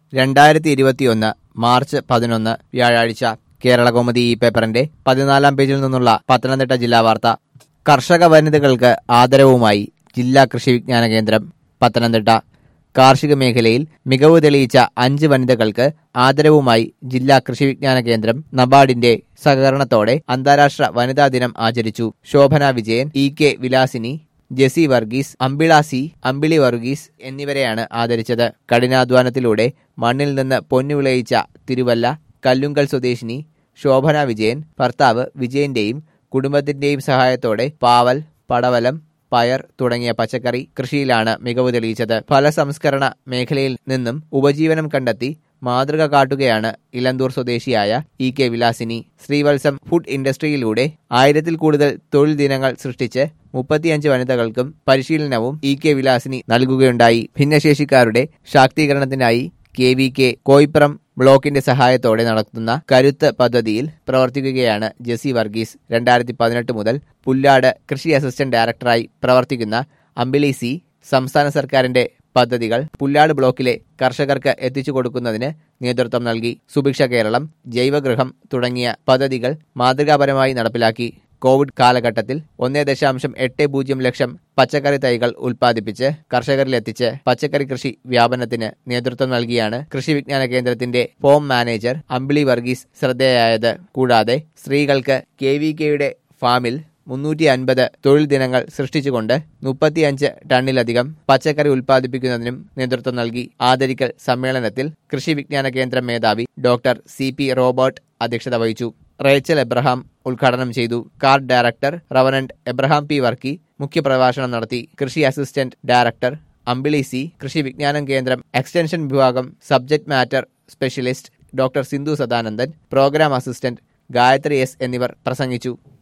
രണ്ടായിരത്തി ഇരുപത്തിയൊന്ന് മാർച്ച് പതിനൊന്ന് വ്യാഴാഴ്ച കേരളകൗമുദി ഈ പേപ്പറിന്റെ പതിനാലാം പേജിൽ നിന്നുള്ള പത്തനംതിട്ട ജില്ലാ വാർത്ത കർഷക വനിതകൾക്ക് ആദരവുമായി ജില്ലാ കൃഷി വിജ്ഞാന കേന്ദ്രം പത്തനംതിട്ട കാർഷിക മേഖലയിൽ മികവ് തെളിയിച്ച അഞ്ച് വനിതകൾക്ക് ആദരവുമായി ജില്ലാ കൃഷി വിജ്ഞാന കേന്ദ്രം നബാർഡിന്റെ സഹകരണത്തോടെ അന്താരാഷ്ട്ര വനിതാ ദിനം ആചരിച്ചു Shobhana Vijayan E K Vilasini Jessy Varghese Ambila C Ambili Varghese എന്നിവരെയാണ് ആദരിച്ചത് കഠിനാധ്വാനത്തിലൂടെ മണ്ണിൽ നിന്ന് പൊന്നു വിളയിച്ച തിരുവല്ല കല്ലുങ്കൽ സ്വദേശിനി ശോഭന വിജയൻ ഭർത്താവ് വിജയന്റെയും കുടുംബത്തിന്റെയും സഹായത്തോടെ പാവൽ പടവലം പയർ തുടങ്ങിയ പച്ചക്കറി കൃഷിയിലാണ് മികവ് തെളിയിച്ചത് ഫലസംസ്കരണ മേഖലയിൽ നിന്നും ഉപജീവനം കണ്ടെത്തി മാതൃക കാട്ടുകയാണ് ഇലന്തൂർ സ്വദേശിയായ E K Vilasini Sreevalsam food ഇൻഡസ്ട്രിയിലൂടെ ആയിരത്തിൽ കൂടുതൽ തൊഴിൽ ദിനങ്ങൾ സൃഷ്ടിച്ച് മുപ്പത്തിയഞ്ച് വനിതകൾക്കും പരിശീലനവും ഇ കെ വിലാസിനി നൽകുകയുണ്ടായി ഭിന്നശേഷിക്കാരുടെ ശാക്തീകരണത്തിനായി കെ വി കെ കോയിപ്പുറം ബ്ലോക്കിന്റെ സഹായത്തോടെ നടത്തുന്ന കരുത്ത് പദ്ധതിയിൽ പ്രവർത്തിക്കുകയാണ് ജെസി വർഗീസ് രണ്ടായിരത്തി പതിനെട്ട് മുതൽ പുല്ലാട് കൃഷി അസിസ്റ്റന്റ് ഡയറക്ടറായി പ്രവർത്തിക്കുന്ന അമ്പിളി സി സംസ്ഥാന സർക്കാരിന്റെ പദ്ധതികൾ പുല്ലാട് ബ്ലോക്കിലെ കർഷകർക്ക് എത്തിച്ചു കൊടുക്കുന്നതിന് നേതൃത്വം നൽകി സുഭിക്ഷ കേരളം ജൈവഗൃഹം തുടങ്ങിയ പദ്ധതികൾ മാതൃകാപരമായി നടപ്പിലാക്കി കോവിഡ് കാലഘട്ടത്തിൽ ഒന്നേ ദശാംശം എട്ട് പൂജ്യം ലക്ഷം പച്ചക്കറി തൈകൾ ഉൽപ്പാദിപ്പിച്ച് കർഷകരിലെത്തിച്ച് പച്ചക്കറി കൃഷി വ്യാപനത്തിന് നേതൃത്വം നൽകിയാണ് കൃഷി വിജ്ഞാന കേന്ദ്രത്തിന്റെ ഫോം മാനേജർ അമ്പിളി വർഗീസ് ശ്രദ്ധേയായത് കൂടാതെ സ്ത്രീകൾക്ക് കെ വി കെയുടെ ഫാമിൽ മുന്നൂറ്റി അൻപത് തൊഴിൽ ദിനങ്ങൾ സൃഷ്ടിച്ചുകൊണ്ട് മുപ്പത്തിയഞ്ച് ടണ്ണിലധികം പച്ചക്കറി ഉൽപ്പാദിപ്പിക്കുന്നതിനും നേതൃത്വം നൽകി ആദരിക്കൽ സമ്മേളനത്തിൽ കൃഷി വിജ്ഞാന കേന്ദ്രം മേധാവി ഡോക്ടർ സി പി റോബർട്ട് അധ്യക്ഷത വഹിച്ചു റേച്ചൽ എബ്രഹാം ഉദ്ഘാടനം ചെയ്തു CARD director reverend Abraham P Varkey മുഖ്യപ്രഭാഷണം നടത്തി കൃഷി അസിസ്റ്റന്റ് ഡയറക്ടർ അമ്പിളി സി കൃഷി വിജ്ഞാനം കേന്ദ്രം എക്സ്റ്റൻഷൻ വിഭാഗം subject matter specialist doctor Sindhu Sadanandan programme assistant Gayathri S എന്നിവർ പ്രസംഗിച്ചു